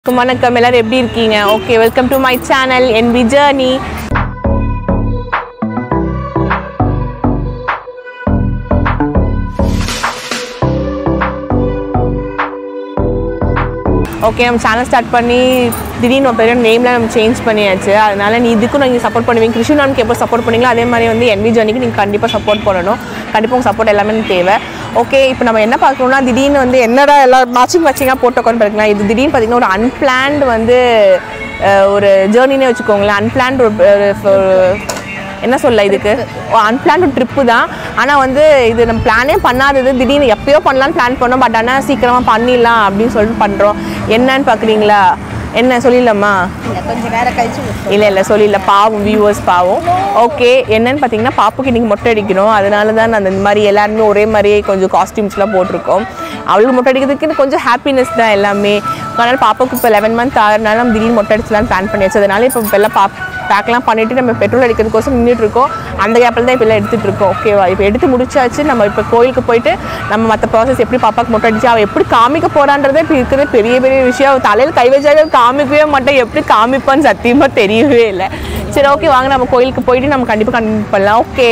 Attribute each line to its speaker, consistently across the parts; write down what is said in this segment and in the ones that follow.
Speaker 1: வணக்கம், வணக்கம் எல்லாரும் எப்படி இருக்கீங்க okay welcome to my channel N V journey okay நம்ம சேனல் ஸ்டார்ட் பண்ணி திடீர்னு ஒரு பெரிய நேம்லாம் நம்ம சேஞ்ச் பண்ணியாச்சு அதனால நீ இதுக்கும் நீங்கள் சப்போர்ட் பண்ணுவீங்க கிருஷ்ண நானுக்கு எப்போ சப்போர்ட் பண்ணீங்களோ அதே மாதிரி வந்து என்வி ஜர்னிக்கு நீங்கள் கண்டிப்பாக சப்போர்ட் பண்ணணும் கண்டிப்பாக உங்கள் சப்போர்ட் எல்லாமே எனக்கு தேவை ஓகே இப்போ நம்ம என்ன பார்க்கணும்னா திடீர்னு வந்து என்னடா எல்லாம் மேட்சிங் மேட்சிங்காக போட்டு உட்காந்து பாருங்களா இது திடீர்னு பார்த்தீங்கன்னா ஒரு அன்பிளான்டு வந்து அஹ், ஒரு ஜேர்னினே வச்சுக்கோங்களேன் அன்பிளான்ட் ஒரு ஒரு- என்ன சொல்ல இதுக்கு அன்பிளான் ஒரு ட்ரிப்பு தான் ஆனால் வந்து இது நம்ம பிளானே பண்ணாதது திடீர்னு எப்பயோ பண்ணலாம்னு பிளான் பண்ணோம் பட் ஆனால் சீக்கிரமாக பண்ணிடலாம் அப்படின்னு சொல்லிட்டு பண்ணுறோம் என்னன்னு பார்க்குறீங்களா என்ன சொல்லிடலாமா
Speaker 2: இல்லை கொஞ்சம் நேரம் கழிச்சு விட்டுரும்.
Speaker 1: இல்லை இல்லை சொல்லிடல பாவம் வியூவர்ஸ் பாவம் ஓகே என்னன்னு பார்த்தீங்கன்னா பாப்புக்கு இன்றைக்கி மொட்டை அடிக்கணும் அதனால தான் நான் இந்த மாதிரி எல்லாருமே ஒரே மாதிரியே கொஞ்சம் காஸ்டியூம்ஸ்லாம் போட்டிருக்கோம் அவளுக்கு மொட்டை அடிக்கிறதுக்கு கொஞ்சம் ஹாப்பினஸ் தான் எல்லாமே அதனால் பாப்பாவுக்கு இப்போ லெவன் மந்த் ஆகிறனால நம்ம திடீர்னு மொட்டை அடிச்சலாம்னு பிளான் பண்ணியாச்சு அதனால இப்போ இப்போ எல்லாம் பாப் பேக்லாம் பண்ணிவிட்டு நம்ம பெட்ரோல் அடிக்கிறதுக்கோசம் நின்றுட்டு இருக்கோம் அந்த கேப்பில் தான் இப்போ எல்லாம் எடுத்துகிட்டு இருக்கோம் ஓகேவா இப்போ எடுத்து முடிச்சாச்சு நம்ம இப்போ கோயிலுக்கு போயிட்டு நம்ம மற்ற ப்ராசஸ் எப்படி பாப்பாக்கு மொட்டை அடிச்சு அவள் எப்படி காமிக்க போகிறான்றதே இப்போ இருக்கிற பெரிய பெரிய விஷயம் அவள் தலையில் கை வச்சாலே காமிக்கவே மாட்டேன் எப்படி காமிப்பான்னு சத்தியமாக தெரியவே இல்லை சரி ஓகே வாங்க நம்ம கோயிலுக்கு போயிட்டு நம்ம கண்டிப்பாக கண்டிப்பாக பண்ணலாம் ஓகே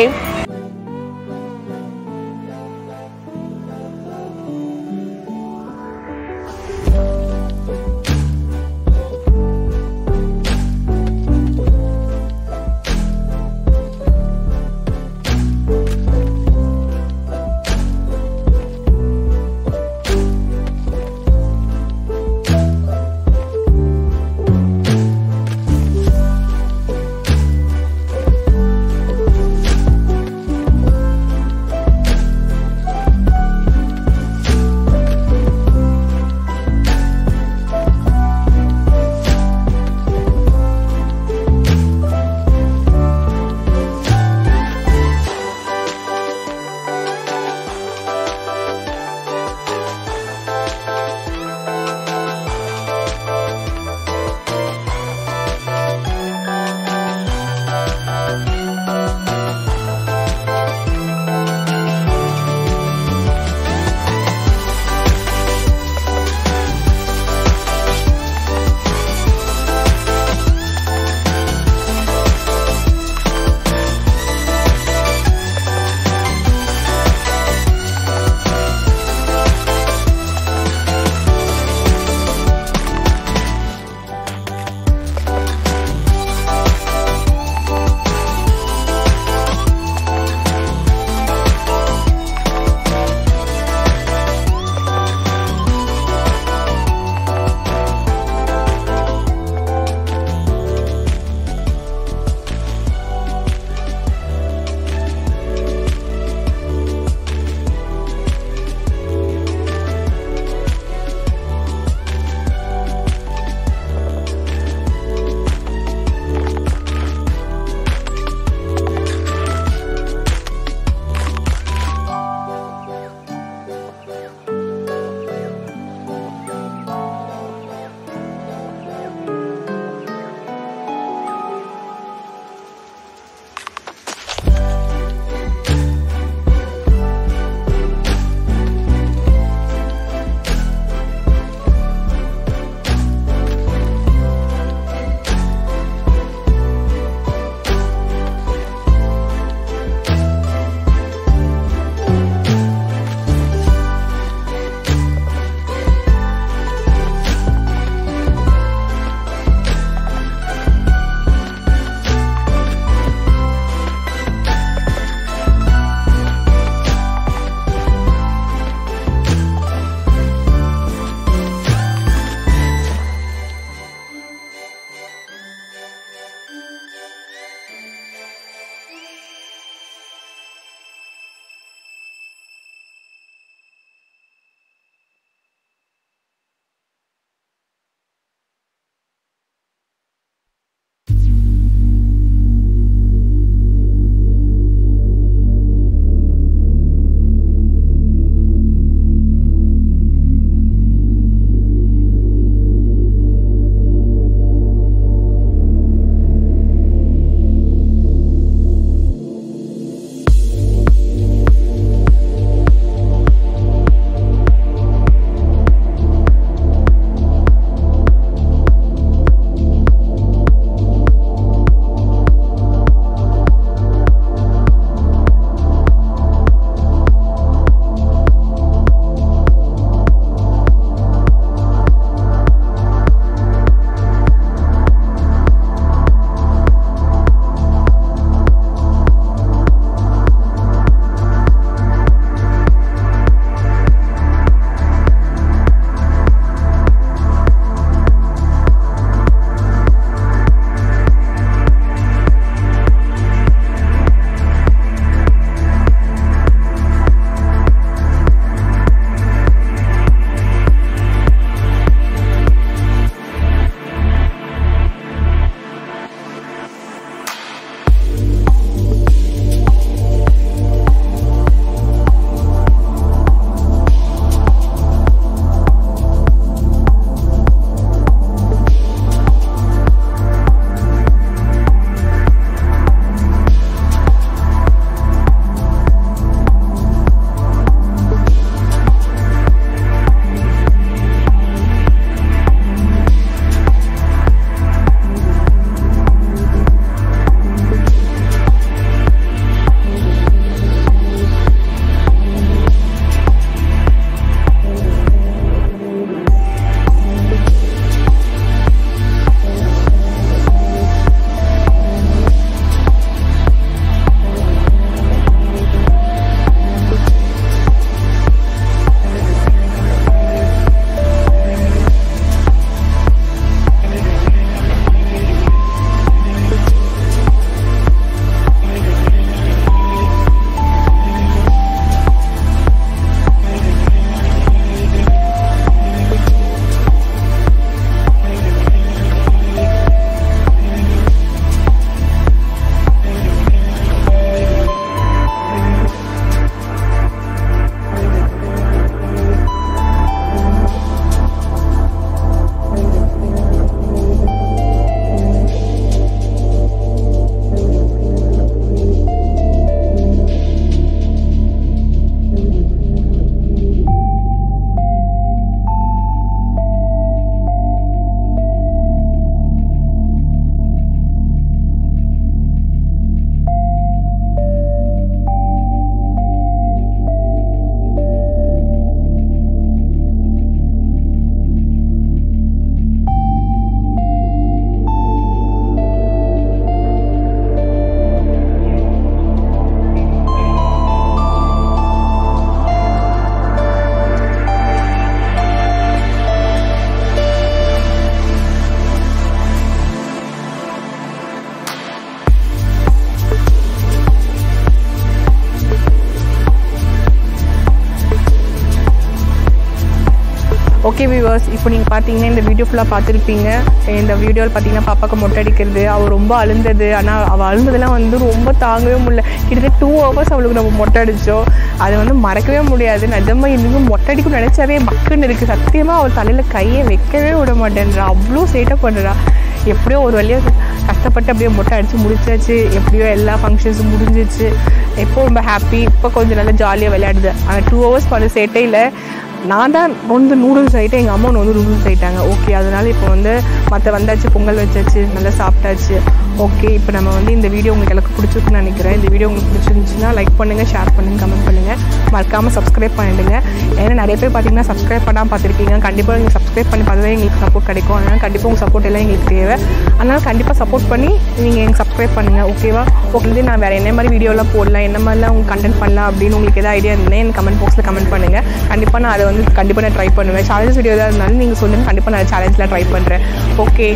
Speaker 1: ஓகே வியூவர்ஸ் இப்போ நீங்கள் பார்த்தீங்கன்னா இந்த வீடியோ ஃபுல்லாக பார்த்துருப்பீங்க இந்த வீடியோவில் பார்த்தீங்கன்னா பாப்பாக்கு மொட்டை அடிக்கிறது அவள் ரொம்ப அழுந்தது ஆனால் அவள் அழுந்ததெல்லாம் வந்து ரொம்ப தாங்கவே முடியல கிட்டத்தட்ட டூ ஹவர்ஸ் அவளுக்கு நம்ம மொட்டை அடித்தோம் அதை வந்து மறக்கவே முடியாது நிஜமாக இன்னும் மொட்டை அடிக்கணும்னு நினச்சாவே பக்குன்னு இருக்குது சத்தியமாக அவள் தலையில் கையை வைக்கவே விட மாட்டேன்றா அவ்வளோ சேட்டை பண்ணுறா எப்படியோ ஒரு வழியாக கஷ்டப்பட்டு அப்படியே மொட்டை அடித்து முடிச்சாச்சு எப்படியோ எல்லா ஃபங்க்ஷன்ஸும் முடிஞ்சிச்சு இப்போ ரொம்ப ஹாப்பி இப்போ கொஞ்சம் நல்லா ஜாலியாக விளையாடுது ஆனால் டூ ஹவர்ஸ் பண்ண சேட்டையில் நான் தான் வந்து நூடுல்ஸ் ஆகிட்டேன் எங்கள் அம்மா வந்து நூடுல்ஸ் ஆகிட்டாங்க ஓகே அதனால இப்போ வந்து மற்ற வந்தாச்சு பொங்கல் வச்சாச்சு நல்லா சாப்பிட்டாச்சு ஓகே இப்போ நம்ம வந்து இந்த வீடியோ உங்களுக்கு எல்லாருக்கும் பிடிச்சிருக்குன்னு நினைக்கிறேன் இந்த வீடியோ உங்களுக்கு பிடிச்சிருந்துச்சுன்னா லைக் பண்ணுங்கள் ஷேர் பண்ணுங்கள் கமெண்ட் பண்ணுங்கள் மறக்காமல் சப்ஸ்கிரைப் பண்ணிடுங்க ஏன்னா நிறைய பேர் பார்த்தீங்கன்னா சப்ஸ்கிரைப் பண்ணாமல் பார்த்துருக்கீங்க கண்டிப்பாக நீங்கள் சப்ஸ்கிரைப் பண்ணி பார்த்தா எங்களுக்கு சப்போர்ட் கிடைக்கும் அதனால் கண்டிப்பாக உங்கள் சப்போர்ட் எல்லாம் எங்களுக்கு தேவை அதனால் கண்டிப்பாக சப்போர்ட் பண்ணி நீங்கள் எங்களுக்கு சப்ஸ்கிரைப் பண்ணுங்கள் ஓகேவா உங்களுக்கு நான் வேறு என்ன மாதிரி வீடியோலாம் போடலாம் என்ன மாதிரிலாம் உங்கள் கண்டென்ட் பண்ணலாம் அப்படின்னு உங்களுக்கு எதாவது ஐடியா இருந்தேன் எனக்கு கமெண்ட் பாக்ஸில் கமெண்ட் பண்ணுங்கள் கண்டிப்பாக நான் அதை வந்து கண்டிப்பாக நான் ட்ரை பண்ணுவேன் சேலஞ்சஸ் வீடியோ தான் இருந்தாலும் நீங்கள் சொல்லுங்கள் கண்டிப்பாக நான் சேலஞ்சில் ட்ரை பண்ணுறேன் ஓகே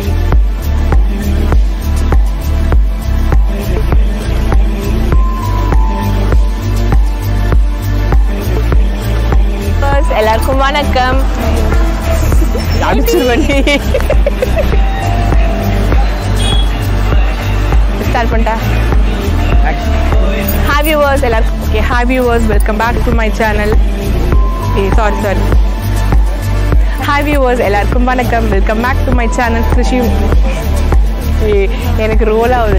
Speaker 1: எல்லாருக்கும் வணக்கம் அடிச்சிருவண்டி ஸ்டார்ட் பண்ணிட்டா ஹாய் வியூவர்ஸ் எல்லாருக்கும் okay hi viewers welcome back to my channel ஏ சாரி சாரி ஹாய் வியூவர்ஸ் எல்லாருக்கும் வணக்கம் welcome back to my channel Krishi ஏ எனக்கு ரோல் ஆகுது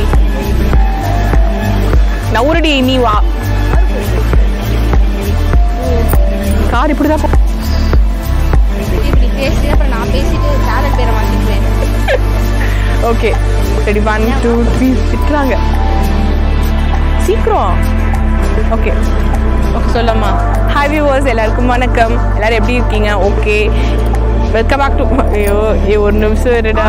Speaker 1: நவுரடி நீ வா கார் இப்படி தான்
Speaker 2: இப்படி பேசி அப்புறம் நான் பேசிட்டு சேனல் பேரை மாற்றிக்குவேன்
Speaker 1: okay ready one two three திட்டுறாங்க சீக்கிரம் ஓகே ஓகே சொல்லம்மா ஹாய் வியூவர்ஸ் எல்லாருக்கும் வணக்கம் எல்லாரும் எப்படி இருக்கீங்க ஓகே வெல்கம் பேக் டு ஐயோ ஏ ஒரு நிமிஷம் இருடா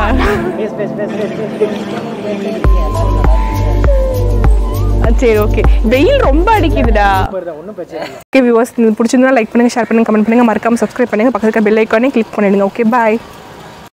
Speaker 1: சரி ஓகே வெயில் ரொம்ப அடிக்குதுடா ஓகே வியூவர்ஸ் பிடிச்சிருந்தா லைக் பண்ணுங்க ஷேர் பண்ணுங்க கமெண்ட் பண்ணுங்க மறக்காம சப்ஸ்கிரைப் பண்ணுங்க பக்கத்துல பெல் ஐக்கானே கிளிக் பண்ணிடுங்க ஓகே பாய்